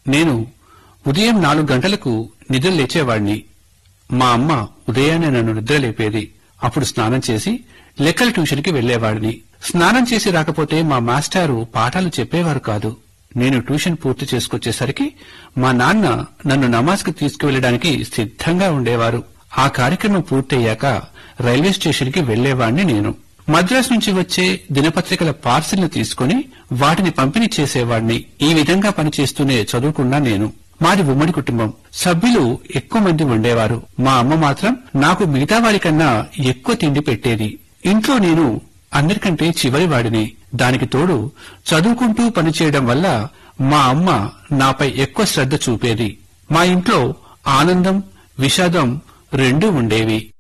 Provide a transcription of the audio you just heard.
నేను ఉదయం నాలుగు గంటలకు నిద్ర లేచేవాణ్ణి మా అమ్మ ఉదయాన్నే నన్ను నిద్ర లేపేది అప్పుడు స్నానం చేసి లెక్కల ట్యూషన్కి వెళ్లేవాడిని స్నానం చేసి రాకపోతే మా మాస్టారు పాఠాలు చెప్పేవారు కాదు నేను ట్యూషన్ పూర్తి చేసుకొచ్చేసరికి మా నాన్న నన్ను నమాజ్కి తీసుకువెళ్ళడానికి సిద్ధంగా ఉండేవారు ఆ కార్యక్రమం పూర్తయ్యాక రైల్వే స్టేషన్కి వెళ్లేవాణ్ణి నేను మద్రాసు నుంచి వచ్చే దినపత్రికల పార్సిల్ను తీసుకుని వాటిని పంపిణీ చేసేవాణ్ణి ఈ విధంగా పనిచేస్తూనే చదువుకున్నా నేను మాది ఉమ్మడి కుటుంబం సభ్యులు ఎక్కువ మంది ఉండేవారు మా అమ్మ మాత్రం నాకు మిగతా వారికన్నా ఎక్కువ తిండి పెట్టేది ఇంట్లో నేను అందరికంటే చివరి వాడిని దానికి తోడు చదువుకుంటూ పనిచేయడం వల్ల మా అమ్మ నాపై ఎక్కువ శ్రద్ధ చూపేది మా ఇంట్లో ఆనందం విషాదం రెండూ ఉండేవి